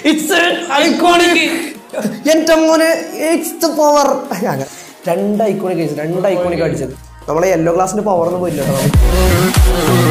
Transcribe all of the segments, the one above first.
It's iconic എന്റെ മോനെ it's power അങ്ങനെ രണ്ട് ഐക്കോണിക് അടിച്ചത് രണ്ട് ഐക്കോണിക് അടിച്ചത് നമ്മളെ യെല്ലോ ഗ്ലാസിന്റെ പവർ ഒന്നും പോയില്ല കേട്ടോ നമുക്ക്.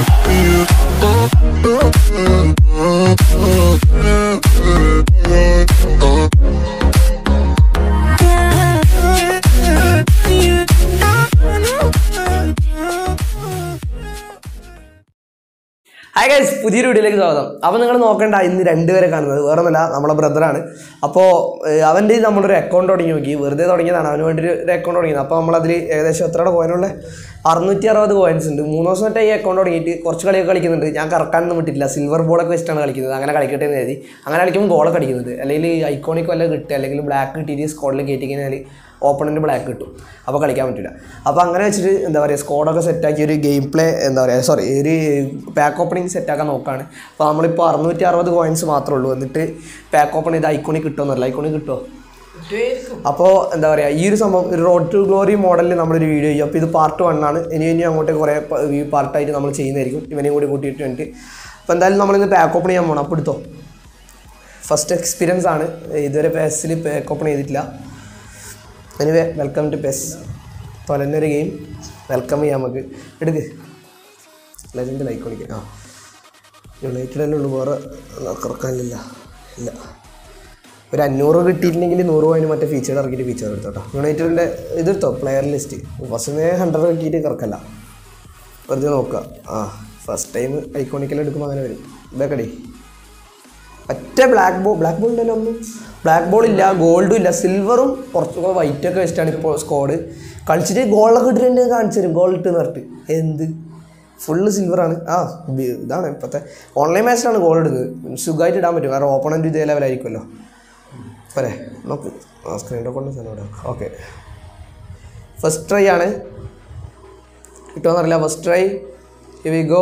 ഹായ് ഗൈസ് പുതിയൊരു വീഡിയോയിലേക്ക് സ്വാഗതം അപ്പോൾ നിങ്ങൾ നോക്കണ്ട ഇന്ന് രണ്ടുപേരെ കാണുന്നത് വേറെ ഒന്നുമല്ല നമ്മളെ ബ്രദറാണ് അപ്പോൾ അവൻ്റെ നമ്മളൊരു അക്കൗണ്ട് തുടങ്ങി നോക്കി വെറുതെ തുടങ്ങിയതാണ് അവന് വേണ്ടി ഒരു അക്കൗണ്ട് തുടങ്ങിയത് അപ്പോൾ നമ്മളതിൽ ഏകദേശം എത്രയുടെ കോയിനുള്ള അറുന്നൂറ്റി അറുപത് കോയിൻസ് ഉണ്ട് മൂന്ന് ദിവസം തൊട്ട് ഈ അക്കൗണ്ട് തുടങ്ങിയിട്ട് കുറച്ച് കളിയൊക്കെ കളിക്കുന്നുണ്ട് ഞാൻ കറക്കാനൊന്നും വിട്ടിട്ടില്ല സിൽവർ ബോളൊക്കെ വെച്ചിട്ടാണ് കളിക്കുന്നത് അങ്ങനെ കളിക്കട്ടെ എന്ന് കരുതി അങ്ങനെ കളിക്കുമ്പോൾ ഗോളൊക്കെ അടിക്കുന്നത് അല്ലെങ്കിൽ ഐക്കോണിക് വല്ല കിട്ടുക അല്ലെങ്കിൽ ബ്ലാക്ക് കിട്ടിയിട്ട് സ്കോഡിൽ കയറ്റി കഴിഞ്ഞാൽ ഓപ്പണൻറ്റ് ബ്ലാക്ക് കിട്ടും അപ്പോൾ കളിക്കാൻ പറ്റില്ല അപ്പോൾ അങ്ങനെ വെച്ചിട്ട് എന്താ പറയുക സ്കോഡൊക്കെ സെറ്റാക്കി ഒരു ഗെയിം പ്ലേ എന്താ പറയുക സോറി ഒരു പാക്ക് ഓപ്പണിങ് സെറ്റാക്കാൻ നോക്കുകയാണ് അപ്പോൾ നമ്മളിപ്പോൾ അറുന്നൂറ്റി അറുപത് കോയിൻസ് മാത്രമേ ഉള്ളൂ എന്നിട്ട് പാക്ക് ഓപ്പൺ ചെയ്ത് ഐക്കോണിൽ കിട്ടുമെന്നല്ല ഐക്കോണിൽ കിട്ടുമോ അപ്പോൾ എന്താ പറയുക ഈ ഒരു സംഭവം ഒരു റോഡ് ടു ഗ്ലോറി മോഡലിൽ നമ്മളൊരു വീഡിയോ ചെയ്യും അപ്പോൾ ഇത് പാർട്ട് വൺ ആണ് ഇനി ഇനി അങ്ങോട്ട് കുറേ പാർട്ടായിട്ട് നമ്മൾ ചെയ്യുന്നതായിരിക്കും ഇവനെയും കൂടി കൂട്ടിയിട്ട് വേണ്ടിയിട്ട് അപ്പോൾ എന്തായാലും നമ്മളിന്ന് പാക്ക് ഓപ്പൺ ചെയ്യാൻ പോകണം അപ്പോൾ എടുത്തോ ഫസ്റ്റ് എക്സ്പീരിയൻസ് ആണ് ഇതുവരെ പേസിൽ പാക്ക് ഓപ്പൺ ചെയ്തിട്ടില്ല എനിവേ വെൽക്കം ടു പെസ് തൊലന്നൊരു ഗെയിം വെൽക്കം ചെയ്യാം നമുക്ക് എടുക്ക് ലെജൻഡ് ലൈക്ക് കളിക്കാം ആ യുണൈറ്റഡ് തന്നെ ഉള്ളൂ വേറെ കുറക്കാനില്ല ഇല്ല ഒരു അഞ്ഞൂറ് കിട്ടിയിട്ടുണ്ടെങ്കിൽ നൂറ് പോയിന് മറ്റേ ഫീച്ചർ ഇറക്കിയിട്ട് ഫീച്ചർ എടുത്തോട്ടോ യുണൈറ്റഡിൻ്റെ ഇതെടുത്തോ പ്ലെയർ ലിസ്റ്റ് ഫസ്റ്റ് ഹൺഡ്രഡ് ഇറക്കിയിട്ട് കിറക്കല്ല വെറുതെ നോക്കുക ആ ഫസ്റ്റ് ടൈം ഐക്കോണിക്കൽ എടുക്കുമ്പോൾ അങ്ങനെ വരും ഇതൊക്കെടി ഒറ്റ ബ്ലാക്ക് ബോൾ ബ്ലാക്ക് ബോൾ ഉണ്ടല്ലോ ഒന്നും ബ്ലാക്ക് ബോൾ ഇല്ല ഗോൾഡും ഇല്ല സിൽവറും കുറച്ചുകൂടെ വൈറ്റ് ഒക്കെ വെച്ചിട്ടാണ് ഇപ്പോൾ സ്കോഡ് കളിച്ചിട്ട് ഗോളൊക്കെ ഇട്ടിട്ടുണ്ട് കാണിച്ചു തരും ഗോൾ ഇട്ട് നിർത്തി എന്ത് ഫുള്ള് സിൽവറാണ് ആ ബി- ഇതാണ് ഇപ്പോഴത്തെ ഓൺലൈൻ മാച്ചിലാണ് ഗോൾ ഇടുന്നത് സുഖമായിട്ട് ഇടാൻ പറ്റും കാരണം ഓപ്പണൻറ്റ് ഇതേ ലെവലായിരിക്കുമല്ലോ പോരെ നോക്ക് ആ സ്ക്രീനിൻ്റെ കൊണ്ട് സാധനം ഇവിടെ ഓക്കെ ഫസ്റ്റ് ട്രൈ ആണ് കിട്ടുമെന്നറിയില്ല first try we go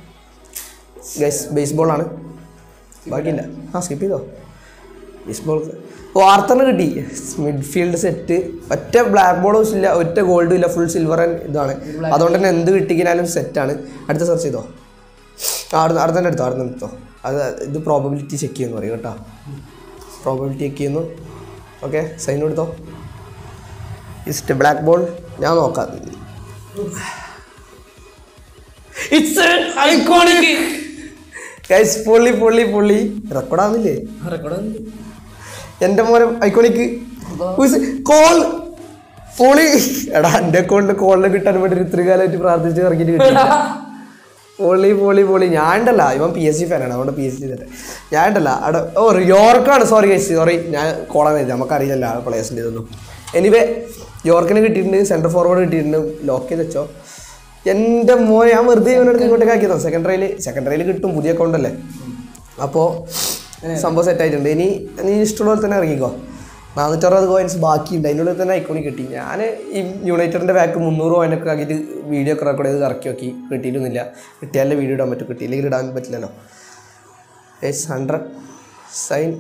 guys baseball ആണ് ബാക്കിയില്ല ആ സ്കിപ്പ് ചെയ്തോ ബേസ്ബോൾ ഓ ആർത്തറിന് കിട്ടി മിഡ്ഫീൽഡ് സെറ്റ് ഒറ്റ ബ്ലാക്ക് ബോളും ഇല്ല ഒറ്റ ഗോൾഡും ഇല്ല ഫുൾ സിൽവർ ആൻഡ് ഇതാണ് അതുകൊണ്ട് തന്നെ എന്ത് കിട്ടിക്കഴിഞ്ഞാലും സെറ്റാണ് അടുത്ത സെർച്ച് ചെയ്തോ ആ അടുത്ത അടുത്ത തന്നെ എടുത്തോ അടുത്ത തന്നെ എടുത്തോ അത് ഇത് പ്രോബബിലിറ്റി ചെക്ക് ചെയ്യുന്നു പറയും കേട്ടോ പ്രോബബിലിറ്റി ചെക്ക് ചെയ്യുന്നു ഓക്കെ സൈൻ എടുത്തോ ഇസ്റ്റ് ബ്ലാക്ക് ബോൾ ഞാൻ നോക്കാം ഇറ്റ്സ് ഐക്കോണിക് ഗൈസ് പൊള്ളി പൊള്ളി പൊള്ളി റെക്കോർഡാവുന്നില്ലേ എൻ്റെ മോനെ ഐക്കോണിക്ക് കോൾ പൊളി എടാ എൻ്റെ അക്കൗണ്ടിൽ കോളിൽ കിട്ടാൻ വേണ്ടി ഇത്ര കാലമായിട്ട് പ്രാർത്ഥിച്ച് ഇറങ്ങിയിട്ട് കിട്ടില്ല പൊളി പൊളി പൊളി ഞാൻ ഉണ്ടല്ല ഇവൻ പി എസ് സി ഫാനാണ് അതുകൊണ്ട് പി എസ് സി തന്നെ ഞാൻ ഉണ്ടല്ല അവിടെ ഓ യോർക്കാണ് സോറി ഗൈസ് സോറി ഞാൻ കോളാൻ എഴുതി നമുക്കറിയില്ല ആ പ്ലേയേഴ്സിൻ്റെ ഇതൊന്നും എനിവേ യോർക്കിന് കിട്ടിയിട്ടുണ്ട് സെൻറ്റർ ഫോർവേഡ് കിട്ടിയിട്ടുണ്ട് ലോക്ക് ചെയ്ത് വെച്ചോ എൻ്റെ മോനെ ഞാൻ വെറുതെ ഇവനടുത്ത് ഇങ്ങോട്ടേക്ക് ആക്കിയതാണ് സെക്കൻഡറിയിൽ സെക്കൻഡറിയിൽ കിട്ടും പുതിയ അക്കൗണ്ട് അല്ലേ അപ്പോൾ സംഭവം സെറ്റ് ആയിട്ടുണ്ട് ഇനി നീ ഇഷ്ടമുള്ള പോലെ തന്നെ ഇറങ്ങിക്കോ നാനൂറ്ററുപത് കോയിൻസ് ബാക്കിയുണ്ട് അതിൻ്റെ ഉള്ളിൽ തന്നെ ഐക്കോണി കിട്ടി ഞാൻ ഈ യുണൈറ്റഡിൻ്റെ ബാക്ക് മുന്നൂറ് കോയിനൊക്കെ ആക്കിയിട്ട് വീഡിയോ ഒക്കെ റെക്കോർഡ് ചെയ്ത് ഇറക്കി നോക്കി കിട്ടിയിട്ടൊന്നുമില്ല കിട്ടിയാലേ വീഡിയോ ഇടാൻ പറ്റും കിട്ടിയില്ലെങ്കിൽ ഇടാൻ പറ്റില്ലല്ലോ എസ് ഹൺഡ്രഡ് സൈൻ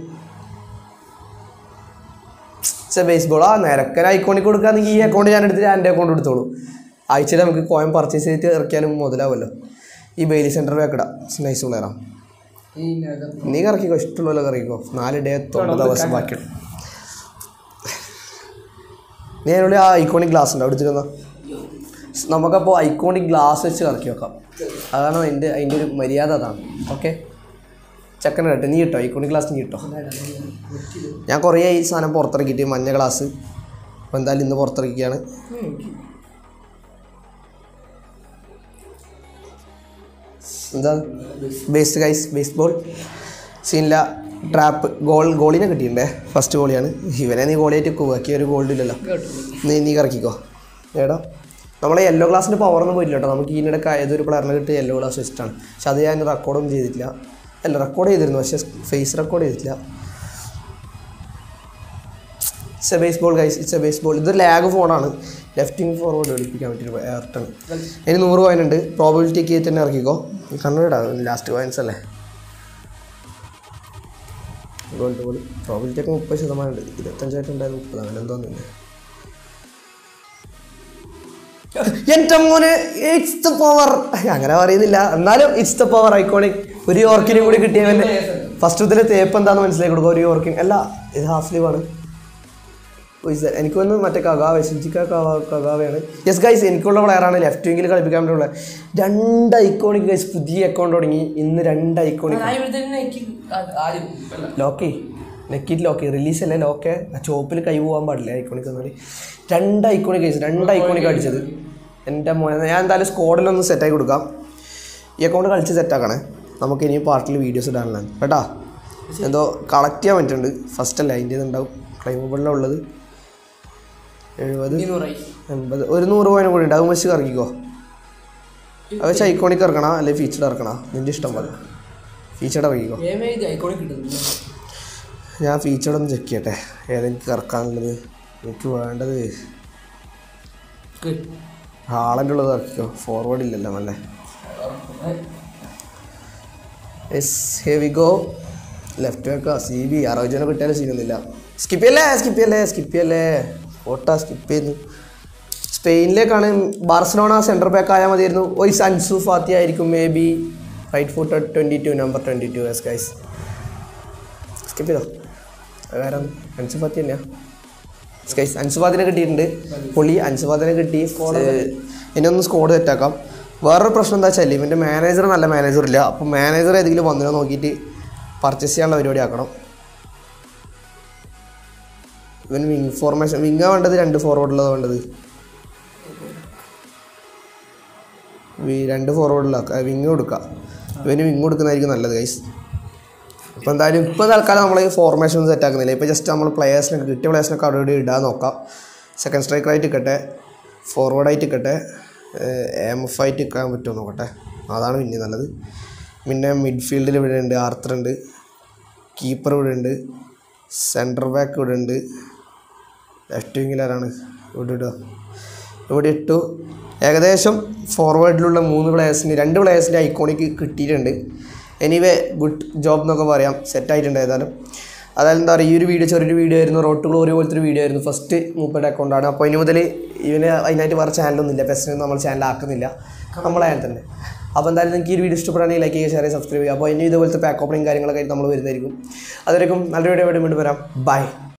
ബേസ്ബോൾ ആ നിരക്കൻ ഐക്കോണിക്ക് കൊടുക്കുകയാണെങ്കിൽ ഈ അക്കൗണ്ട് ഞാൻ എടുത്തിട്ട് എൻ്റെ അക്കൗണ്ട് എടുത്തോളൂ ആഴ്ചയിൽ നമുക്ക് കോയിൻ പർച്ചേസ് ചെയ്തിട്ട് ഇറക്കിയാലും മുതലാവുമല്ലോ ഈ ബെയിലി സെൻറ്റർ ബാക്കിടാം നൈസ് പ്ലെയറാണ് നീ കറക്കിക്കോ ഇഷ്ടമുള്ള കറക്കിക്കോ നാല് ഡേ തൊമ്പത് ദിവസം ബാക്കിയുള്ളൂ നീ അതിനുള്ളിൽ ആ ഐക്കോണിക് ഗ്ലാസ് ഉണ്ട് അവിടെ തന്ന നമുക്കപ്പോൾ ഐക്കോണിക് ഗ്ലാസ് വെച്ച് കറക്കി വെക്കാം അതാണ് അതിൻ്റെ അതിൻ്റെ ഒരു മര്യാദ അതാണ് ഓക്കെ ചെക്കനെ കേട്ടോ നീ കിട്ടോ ഐക്കോണിക് ഗ്ലാസ് നീ കിട്ടോ ഞാൻ കുറേ ഈ സാധനം പുറത്തിറക്കിയിട്ട് മഞ്ഞ ഗ്ലാസ് അപ്പോൾ എന്തായാലും ഇന്ന് പുറത്തിറക്കിയാണ് എന്താ ബേസ് ഗൈസ് ബേസ് ബോൾ സീനില്ല ട്രാപ്പ് ഗോൾ ഗോളിനെ കിട്ടിയിട്ടുണ്ടേ ഫസ്റ്റ് ഗോളിയാണ് ഇവനെ നീ ഗോളിയായിട്ട് ബാക്കി ഒരു ഗോൾഡ് ഇല്ലല്ലോ നീ നീ കറക്കിക്കോ ഏടാ നമ്മളെ യെല്ലോ ഗ്ലാസിൻ്റെ പവറൊന്നും പോയില്ല കേട്ടോ നമുക്ക് ഇതിനിടെ ഏതൊരു പ്ലെയറിനെ കിട്ടിയ യെല്ലോ ഗ്ലാസ് വെച്ചിട്ടാണ് പക്ഷെ അത് ഞാൻ റെക്കോർഡൊന്നും ചെയ്തിട്ടില്ല അല്ല റെക്കോർഡ് ചെയ്തിരുന്നു പക്ഷേ ഫേസ് റെക്കോർഡ് ചെയ്തിട്ടില്ല it's a base ball guys it's a base ball ഇതൊരു ലാഗ് ഫോണാണ് ലെഫ്റ്റിംഗ് ഫോർവേഡ് കളിപ്പിക്കാൻ പറ്റിയ എയർട്ടൺ ഇനി നൂറ് കോയിൻ ഉണ്ട് പ്രോബിലിറ്റി ഒക്കെ തന്നെ ഇറക്കിക്കോ കണ്ണുവിടാ ലാസ്റ്റ് കോയിൻസ് അല്ലേ ഗോൾഡ് ഗോൾ പ്രോബിലിറ്റി ഒക്കെ മുപ്പത് ശതമാനം ഉണ്ട് ഇരുപത്തഞ്ചായിട്ട് ഉണ്ടായിരുന്നു മുപ്പത് അങ്ങനെ എന്തോ തന്നെ എൻ്റെ മോനെ ഇറ്റ്സ് ദ പവർ അങ്ങനെ പറയുന്നില്ല എന്നാലും ഇറ്റ്സ് ദ പവർ ഐക്കോണിക് ഒരു യോർക്കിനും കൂടി കിട്ടിയവൻ്റെ ഫസ്റ്റ് ഇതിലെ തേപ്പ് എന്താണെന്ന് മനസ്സിലാക്കി കൊടുക്കുക ഒരു വർക്കിംഗ് അല്ല ഇത് ഹാഫ് സ്ലീവ് ആണ് ഓ, ഇത് എനിക്ക് വന്ന് മറ്റേ കകാവ ഷിജിക്ക കകാവയാണ് യെസ് ഗൈസ് എനിക്കുള്ള പ്ലെയറാണ് ലെഫ്റ്റ് വിങ്ങിൽ കളിപ്പിക്കാൻ വേണ്ടിയുള്ള രണ്ട് ഐക്കോണിക് ഗൈസ് പുതിയ അക്കൗണ്ട് തുടങ്ങി ഇന്ന് രണ്ട് ഐക്കോണിക് ഞാൻ ഇവിടെ തന്നെ എനിക്ക് ആ- ആദ്യം അല്ല. ലോക്കി നെക്കിറ്റ് ലോക്കി റിലീസ് അല്ലേ ലോക്കെ ആ ചോപ്പിൽ കൈ പോകാൻ പാടില്ല ഐക്കോണിക് എന്നാൽ രണ്ട് ഐക്കോണിക് കഴിച്ചു രണ്ട് ഐക്കോണിക് അടിച്ചത് എൻ്റെ മോനെ ഞാൻ എന്തായാലും സ്കോഡിലൊന്ന് സെറ്റാക്കി കൊടുക്കാം ഈ അക്കൗണ്ട് കളിച്ച് സെറ്റാക്കണേ നമുക്ക് ഇനി പാർട്ടിൽ വീഡിയോസ് ഇടാനുള്ളതാണ് കേട്ടാ എന്തോ കളക്ട് ചെയ്യാൻ പറ്റുന്നുണ്ട് ഫസ്റ്റ് അല്ല അതിൻ്റെ ഉണ്ടാവും ക്ലൈമബിളിലാണ് ഉള്ളത് എഴുപത് ഇരുന്നൂറായി എൺപത് ഒരു നൂറ് പോയിന്റ് കൂടി ഉണ്ട് അത് വെച്ച് ഇറക്കിക്കോ അത് വെച്ച് ഐക്കോണിക് ഇറക്കണ അല്ലെങ്കിൽ ഫീച്ചർഡ് ഇറക്കണ നിൻ്റെ ഇഷ്ടം പോലെ ഫീച്ചർഡ് ഇറക്കിക്കോ ഏമേ ഇത് ഐക്കോണിക് കിട്ടുന്നു ഞാൻ ഫീച്ചർഡ് ഒന്ന് ചെക്ക് ചെയ്യട്ടെ ഏതെനിക്ക് ഇറക്കാനുള്ളത് എനിക്ക് വേണ്ടത് ഹാളൻ്റെ ഉള്ളത് ഇറക്കിക്കോ ഫോർവേഡ് ഇല്ലല്ലോ നല്ല എസ് ഹെവി ഗോ ലെഫ്റ്റ് വെക്കുക സി ബി അറുപതിനെ കിട്ടിയാലും സീനൊന്നുമില്ല സ്കിപ്പ് ചെയ്യല്ലേ സ്കിപ്പ് ചെയ്യല്ലേ സ്കിപ്പ് ചെയ്യല്ലേ ഓട്ടാ സ്കിപ്പ് ചെയ്തു സ്പെയിനിലേക്കാണ് ബാർസലോണ സെൻറ്റർ ബാക്ക് ആയാൽ മതിയായിരുന്നു ഒയ്സ് അൻസു ഫാത്തി ആയിരിക്കും maybe right foot twenty two number twenty two yes guys skip ചെയ്തോ അത് കാരണം അൻസു ഫാത്തി തന്നെയാ ഗൈസ് അൻസുഫാത്തിനെ കിട്ടിയിട്ടുണ്ട് പുള്ളി അൻസുഫാത്തിനെ കിട്ടി ഇനി ഒന്ന് സ്കോഡ് സെറ്റാക്കാം വേറൊരു പ്രശ്നം എന്താ വെച്ചാൽ ഇവൻ്റെ മാനേജർ നല്ല മാനേജർ ഇല്ല അപ്പോൾ മാനേജർ ഏതെങ്കിലും വന്നിനോ നോക്കിയിട്ട് പർച്ചേസ് ചെയ്യാനുള്ള പരിപാടി ആക്കണം ഇവന് വിങ് ഫോർമേഷൻ വിങ്ങാ വേണ്ടത് രണ്ട് ഫോർവേഡുള്ളത് വേണ്ടത് വി- രണ്ട് ഫോർവേഡിലാക്കുക വിങ് കൊടുക്കുക ഇവന് വിങ് കൊടുക്കുന്നതായിരിക്കും നല്ലത് ഗൈസ് അപ്പോൾ എന്തായാലും ഇപ്പോൾ തൽക്കാലം നമ്മൾ ഈ ഫോർമേഷൻ സെറ്റ് ആക്കുന്നില്ല ഇപ്പോൾ ജസ്റ്റ് നമ്മൾ പ്ലെയേഴ്സിനൊക്കെ കിട്ടിയ പ്ലെയേഴ്സിനൊക്കെ അവിടെ ഇവിടെ ഇടാൻ നോക്കാം സെക്കൻഡ് സ്ട്രൈക്കറായിട്ട് ഇക്കട്ടെ ഫോർവേഡായിട്ട് ഇക്കട്ടെ എം എഫ് ആയിട്ട് ഇക്കാൻ പറ്റുമോ നോക്കട്ടെ അതാണ് പിന്നെ നല്ലത് പിന്നെ മിഡ്ഫീൽഡിൽ ഇവിടെ ഉണ്ട് ആർത്തർ ഉണ്ട് കീപ്പർ ഇവിടെ ഉണ്ട് സെൻറ്റർ ബാക്ക് ഇവിടെ ഉണ്ട് ലെഫ്റ്റ് വിങ്ങിൽ ആരാണ് ഇവിടെ ഇടുക ഇവിടെ ഇട്ടു ഏകദേശം ഫോർവേഡിലുള്ള മൂന്ന് പ്ലേയേഴ്സിന് രണ്ട് പ്ലേയേഴ്സിൻ്റെ ഐക്കോണിക്ക് കിട്ടിയിട്ടുണ്ട് എനിവേ ഗുഡ് ജോബ് എന്നൊക്കെ പറയാം സെറ്റ് ആയിട്ടുണ്ട് ഏതായാലും അതായത് എന്താ പറയുക ഈ ഒരു വീഡിയോ ചെറിയൊരു വീഡിയോ ആയിരുന്നു റോഡ് ടു ഗ്ലോറി പോലത്തെ ഒരു വീഡിയോ ആയിരുന്നു ഫസ്റ്റ് മൂപ്പയുടെ അക്കൗണ്ടാണ് അപ്പോൾ ഇനി മുതൽ ഇവന് അതിനായിട്ട് വേറെ ചാനലൊന്നും ഇല്ല പെസ്റ്റിന് നമ്മൾ ചാനൽ ആക്കുന്നില്ല നമ്മളായാൽ തന്നെ അപ്പോൾ എന്തായാലും നിങ്ങൾക്ക് ഈ വീഡിയോ ഇഷ്ടപ്പെടുകയാണെങ്കിൽ ലൈക്ക് ചെയ്യുക ഷെയർ ചെയ്യുക സബ്സ്ക്രൈബ് ചെയ്യുക അപ്പോൾ ഇനി ഇതുപോലത്തെ പാക്ക് ഓപ്പണിങ് കാര്യങ്ങളൊക്കെ ആയിട്ട് നമ്മൾ വരുന്നതായിരിക്കും അതുവരെയും നല്ലൊരു വീഡിയോ വീണ്ടും വരാം ബൈ